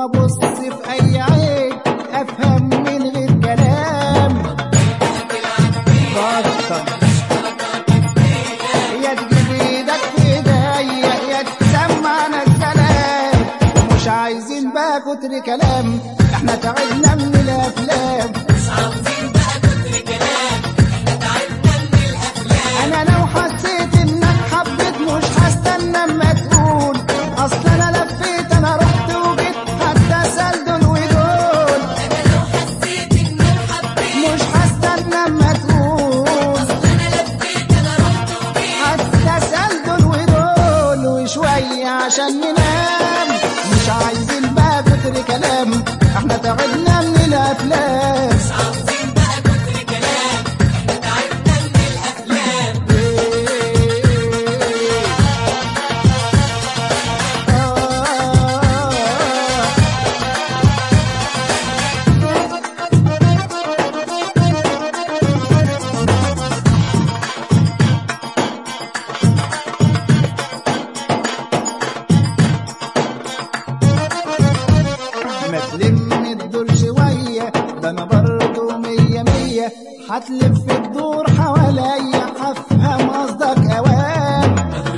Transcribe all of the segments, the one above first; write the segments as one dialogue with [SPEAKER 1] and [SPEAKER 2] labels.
[SPEAKER 1] وابص في اي عين افهم من غير كلام بطل يا تجيب ايدك في ايديا يا تسمعنا الكلام ومش عايزين بقى كتر كلام احنا تعبنا من الافلام انا لو حسيت انك حبيت مش هستنى اما تقول اصل انا لفيت انا رحت وجيت حتى سلدن ودول مش هستنى اما تقول حتى سلدن ودول وشوية عشان ننام مش عايزين بقى كتر كلام احنا تعبنا من الافلام ما تلم الدور شوية ده أنا برضه مية مية هتلف الدور حواليا هفهم قصدك أوام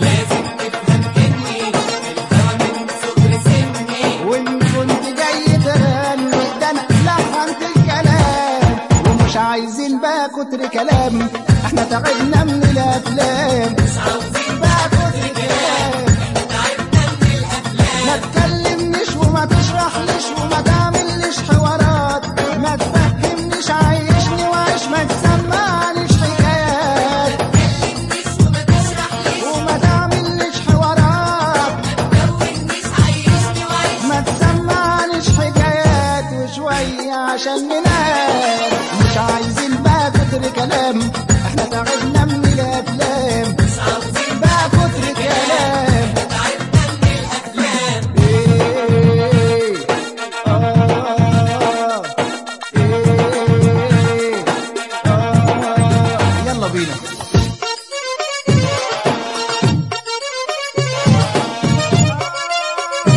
[SPEAKER 1] وإن كنت جاي تغني ده أنا لحنت الكلام ومش عايزين بقى كتر كلام احنا تعبنا من الأفلام بقى كتر كلام ما تكلمنيش وما تشرحليش وما تعمليش حوارات ما تفهمنيش عايشني وعيش ما تسمعنيش حكايات وما تعمليش حوارات ما تسمعنيش حكايات وشوية عشان ننام مش عايزين بقى كتر كلام احنا تعبنا من الافلام بقى كتر كلام إيه آه إيه آه يلا بينا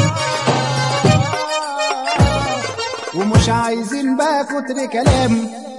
[SPEAKER 1] ومش عايزين بقى كتر كلام